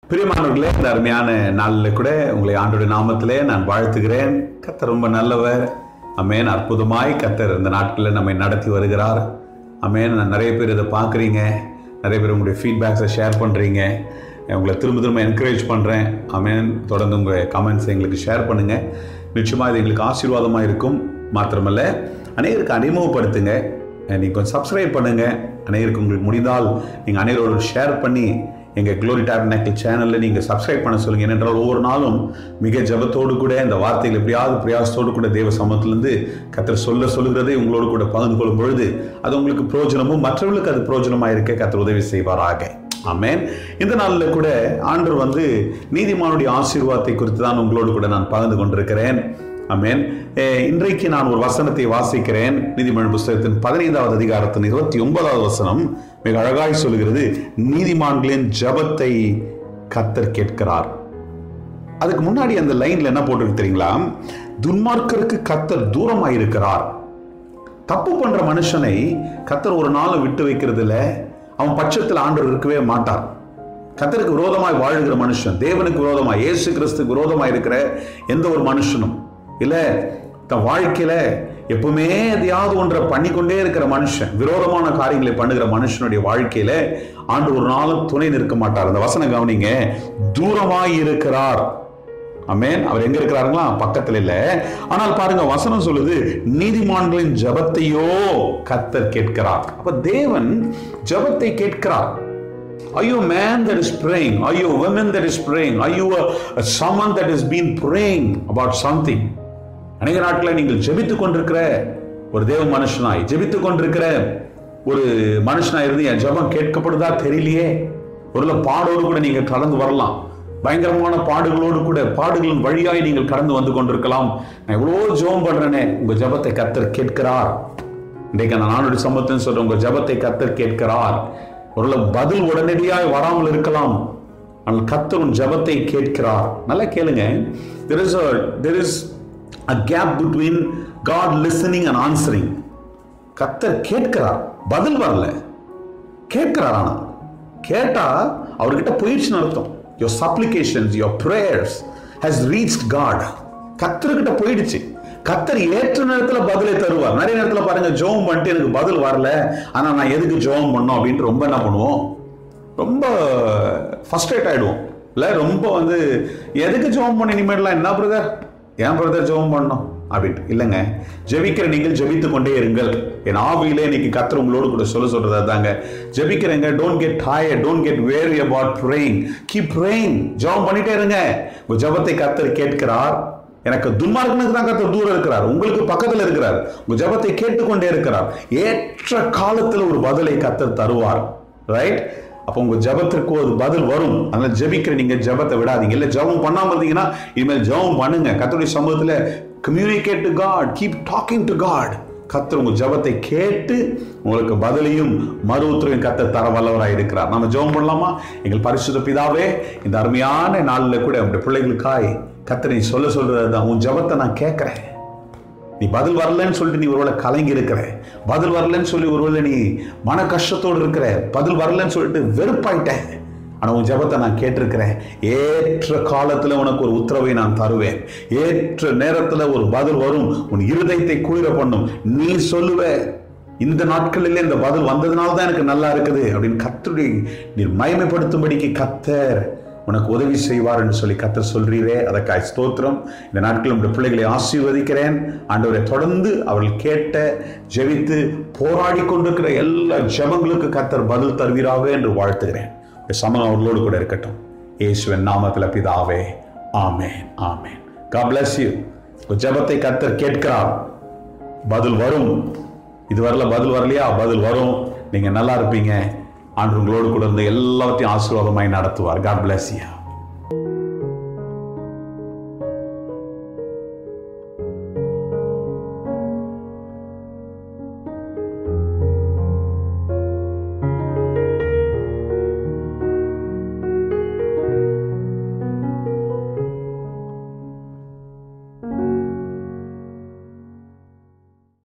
பிரியமானவர்களே இந்த அருமையான நாளில் கூட உங்களை ஆண்டோட நாமத்திலே நான் வாழ்த்துகிறேன் கத்தர் ரொம்ப நல்லவர் அமேன் அற்புதமாய் கத்தர் இந்த நாட்களில் நம்மை நடத்தி வருகிறார் அமேன் நான் நிறைய பேர் இதை பார்க்குறீங்க நிறைய பேர் உங்களுடைய ஃபீட்பேக்ஸை ஷேர் பண்ணுறீங்க உங்களை திரும்ப திரும்ப என்கரேஜ் பண்ணுறேன் அமேன் தொடர்ந்து உங்கள் கமெண்ட்ஸ் எங்களுக்கு ஷேர் பண்ணுங்கள் நிச்சயமாக இது எங்களுக்கு ஆசீர்வாதமாக இருக்கும் மாத்திரமல்ல அநேகருக்கு அறிமுகப்படுத்துங்க நீங்கள் கொஞ்சம் சப்ஸ்கிரைப் பண்ணுங்கள் அநேகருக்கு உங்களுக்கு முடிந்தால் நீங்கள் அநேகரோடு ஷேர் பண்ணி எங்கள் க்ளோரி டேபர்னேக்கல் சேனலில் நீங்கள் சப்ஸ்கிரைப் பண்ண சொல்லுங்கள் ஏனென்றால் ஒவ்வொரு நாளும் மிக ஜபத்தோடு கூட இந்த வார்த்தைகள் எப்படியாவது பிரயாசத்தோடு கூட தேவ சமூகத்திலிருந்து கத்தர் சொல்ல சொல்லுகிறதை உங்களோடு கூட பகிர்ந்து கொள்ளும் பொழுது அது உங்களுக்கு பிரயோஜனமும் மற்றவர்களுக்கு அது பிரயோஜனமாக இருக்க கத்தர் உதவி செய்வாராக ஆமென் இந்த நாளில் கூட ஆண்டவர் வந்து நீதிமானுடைய ஆசீர்வாதத்தை குறித்து தான் உங்களோடு கூட நான் பகிர்ந்து கொண்டிருக்கிறேன் ஆமென் அஹ் இன்றைக்கு நான் ஒரு வசனத்தை வாசிக்கிறேன் நீதிமன்ற புஸ்தகத்தின் பதினைந்தாவது அதிகாரத்தின் இருபத்தி ஒன்பதாவது வசனம் மிக அழகாய் சொல்கிறது நீதிமான்களின் ஜபத்தை கத்தர் கேட்கிறார் அதுக்கு முன்னாடி அந்த லைன்ல என்ன போட்டிருக்கு தெரியுங்களா துன்மார்க்கருக்கு கத்தர் தூரமாக இருக்கிறார் தப்பு பண்ற மனுஷனை கத்தர் ஒரு நாளும் விட்டு வைக்கிறது இல்ல அவன் பட்சத்தில் ஆண்டவர் இருக்கவே மாட்டார் கத்தருக்கு விரோதமாய் வாழுகிற மனுஷன் தேவனுக்கு விரோதமாய் இயேசு கிறிஸ்துக்கு விரோதமாய் இருக்கிற எந்த ஒரு மனுஷனும் இல்ல தன் வாழ்க்கையில எப்பவுமே எதையாவது ஒன்றை பண்ணிக்கொண்டே இருக்கிற மனுஷன் விரோதமான காரியங்களை பண்ணுகிற மனுஷனுடைய வாழ்க்கையில ஆண்டு ஒரு நாளும் துணை நிற்க மாட்டார் அந்த வசனம் கவனிங்க தூரமாய் இருக்கிறார் அமேன் அவர் எங்க இருக்கிறாருங்களா பக்கத்துல இல்ல ஆனால் பாருங்க வசனம் சொல்லுது நீதிமான்களின் ஜபத்தையோ கத்தர் கேட்கிறார் அப்ப தேவன் ஜபத்தை கேட்கிறார் Are you a man that is praying? Are you a woman that is praying? Are you a, a someone that has been praying about something? அநேக நாட்களில் நீங்கள் ஜெபித்துக் கொண்டிருக்கிற ஒரு தேவ மனுஷனாய் ஜெபித்துக் கொண்டிருக்கிற ஒரு மனுஷனாய் இருந்து என் ஜெபம் கேட்கப்படுதா தெரியலையே ஒரு பாடோடு கூட நீங்க கலந்து வரலாம் பயங்கரமான பாடுகளோடு கூட பாடுகளின் வழியாய் நீங்கள் கடந்து வந்து கொண்டிருக்கலாம் நான் எவ்வளோ ஜெபம் பண்றேனே உங்க ஜெபத்தை கத்தர் கேட்கிறார் இன்றைக்கு நான் நானுடைய சம்பவத்தின்னு சொல்றேன் உங்க ஜெபத்தை கத்தர் கேட்கிறார் ஒரு பதில் உடனடியாய் வராமல் இருக்கலாம் ஆனால் கத்தர் உன் ஜெபத்தை கேட்கிறார் நல்லா கேளுங்க there is a there is a gap between God listening and answering கத்தர் கேட்கிறார் பதில் வரல கேட்கிறார் ஆனா கேட்டா அவர்கிட்ட போயிடுச்சுன்னு அர்த்தம் your supplications your prayers has reached God கத்தர்கிட்ட போயிடுச்சு கத்தர் ஏற்ற நேரத்துல பதிலை தருவார் நிறைய நேரத்துல பாருங்க ஜோம் பண்ணிட்டு எனக்கு பதில் வரல ஆனா நான் எதுக்கு ஜோம் பண்ணோம் அப்படின்ட்டு ரொம்ப என்ன பண்ணுவோம் ரொம்ப ஃபஸ்ட்ரேட் ஆயிடுவோம் இல்ல ரொம்ப வந்து எதுக்கு ஜோம் பண்ண இனிமேலாம் என்ன பிரதர் ஏன் பிரதர் ஜோம் பண்ணோம் அப்படின்ட்டு இல்லைங்க ஜெபிக்கிற நீங்கள் ஜெபித்து கொண்டே இருங்கள் என் ஆவியிலே இன்னைக்கு கத்தர் உங்களோடு கூட சொல்ல சொல்றது அதாங்க ஜெபிக்கிறேங்க don't get tired don't get weary about praying keep praying ஜெபம் பண்ணிட்டே இருங்க உங்க ஜெபத்தை கத்தர் கேட்கிறார் எனக்கு துன்மார்க்கனுக்கு தான் கத்தர் தூரம் இருக்கிறார் உங்களுக்கு பக்கத்தில் இருக்கிறார் உங்க ஜெபத்தை கேட்டுக்கொண்டே இருக்கிறார் ஏற்ற காலத்தில் ஒரு பதிலை கத்தர் தருவார் ரைட் அப்போ உங்க ஜபத்திற்கு ஒரு பதில் வரும் அதனால ஜெபிக்கிற நீங்க ஜபத்தை விடாதீங்க இல்ல ஜபம் பண்ணாம இருந்தீங்கன்னா இனிமேல் ஜபம் பண்ணுங்க கத்தருடைய சமூகத்துல communicate to God keep talking to God கத்தர் உங்க ஜபத்தை கேட்டு உங்களுக்கு பதிலையும் மறு உத்தரவையும் கத்த தர வல்லவராக இருக்கிறார் நம்ம ஜெபம் பண்ணலாமா எங்கள் பரிசுத்த பிதாவே இந்த அருமையான நாளில் கூட உங்களுடைய பிள்ளைகளுக்காய் கத்தரை சொல்ல சொல்றது தான் உன் ஜபத்தை நான் கேட்கிறேன் நீ பதில் வரலன்னு சொல்லிட்டு நீ ஒருவேளை கலங்கி இருக்கிற பதில் வரலன்னு சொல்லி ஒருவேளை நீ மன கஷ்டத்தோடு இருக்கிற பதில் வரலன்னு சொல்லிட்டு வெறுப்பாயிட்டேன் ஆனா உன் ஜெபத்தை நான் கேட்டிருக்கிறேன் ஏற்ற காலத்துல உனக்கு ஒரு உத்தரவை நான் தருவேன் ஏற்ற நேரத்துல ஒரு பதில் வரும் உன் இருதயத்தை குளிர பண்ணும் நீ சொல்லுவ இந்த நாட்களிலே இந்த பதில் வந்ததுனால தான் எனக்கு நல்லா இருக்குது அப்படின்னு கத்தருடைய நீர் மயமைப்படுத்தும்படிக்கு கத்தர் உனக்கு உதவி செய்வார் என்று சொல்லி கத்தர் சொல்றீரே அதற்காய் ஸ்தோத்திரம் இந்த நாட்கள் உடைய பிள்ளைகளை ஆசீர்வதிக்கிறேன் ஆண்டவரை தொடர்ந்து அவர்கள் கேட்ட ஜெபித்து போராடி கொண்டிருக்கிற எல்லா ஜெபங்களுக்கு கத்தர் பதில் தருவீராக என்று வாழ்த்துகிறேன் உடைய சமம் அவர்களோடு கூட இருக்கட்டும் இயேசுவின் நாமத்தில் பிதாவே ஆமேன் ஆமேன் God bless you உங்க ஜெபத்தை கத்தர் கேட்கிறார் பதில் வரும் இது வரல பதில் வரலையா பதில் வரும் நீங்க நல்லா இருப்பீங்க ஆண்டு உங்களோடு கூட இருந்து எல்லாத்தையும் ஆசீர்வாதமாய் நடத்துவார் God bless you